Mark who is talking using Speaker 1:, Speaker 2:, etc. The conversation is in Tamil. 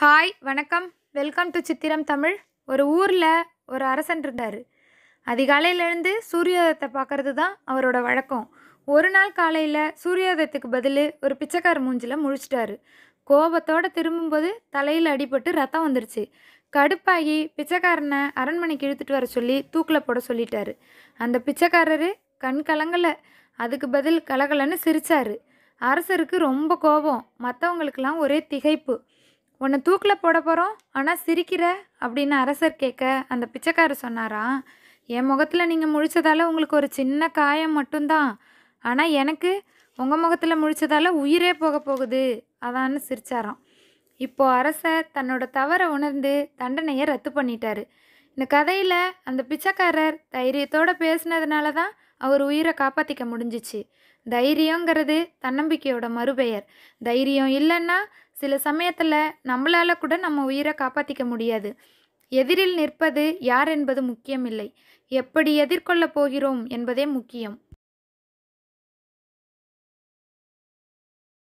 Speaker 1: ஹாய் வணக்கம் வெல்கம் டு சித்திரம் தமிழ் ஒரு ஊரில் ஒரு அரசன் இருந்தார் அதிகாலையில எழுந்து சூரியோதயத்தை பார்க்கறது தான் அவரோட வழக்கம் ஒரு நாள் காலையில் சூரியோதயத்துக்கு பதில் ஒரு பிச்சைக்கார மூஞ்சில் முழிச்சிட்டாரு கோபத்தோடு திரும்பும்போது தலையில் அடிபட்டு ரத்தம் வந்துருச்சு கடுப்பாகி பிச்சைக்காரனை அரண்மனைக்கு இழுத்துட்டு வர சொல்லி தூக்கில் போட சொல்லிட்டாரு அந்த பிச்சைக்காரரு கண் கலங்கலை அதுக்கு பதில் கலகலன்னு சிரிச்சாரு அரசருக்கு ரொம்ப கோபம் மற்றவங்களுக்கெல்லாம் ஒரே திகைப்பு உன்னை தூக்கில் போட போகிறோம் ஆனால் சிரிக்கிற அப்படின்னு அரசர் கேட்க அந்த பிச்சைக்காரர் சொன்னாராம் என் முகத்தில் நீங்கள் முழிச்சதால உங்களுக்கு ஒரு சின்ன காயம் மட்டும்தான் ஆனால் எனக்கு உங்கள் முகத்தில் முழிச்சதால உயிரே போக போகுது அதான்னு சிரிச்சாராம் இப்போ அரசர் தன்னோட தவறை உணர்ந்து தண்டனையை ரத்து பண்ணிட்டாரு இந்த கதையில் அந்த பிச்சைக்காரர் தைரியத்தோடு பேசினதுனால தான் அவர் உயிரை காப்பாற்றிக்க முடிஞ்சிச்சு தைரியங்கிறது தன்னம்பிக்கையோட மறுபெயர் தைரியம் இல்லைன்னா சில சமயத்தில் நம்மளால் கூட நம்ம உயிரை காப்பாற்றிக்க முடியாது எதிரில் நிற்பது யார் என்பது முக்கியமில்லை எப்படி எதிர்கொள்ளப் போகிறோம் என்பதே முக்கியம்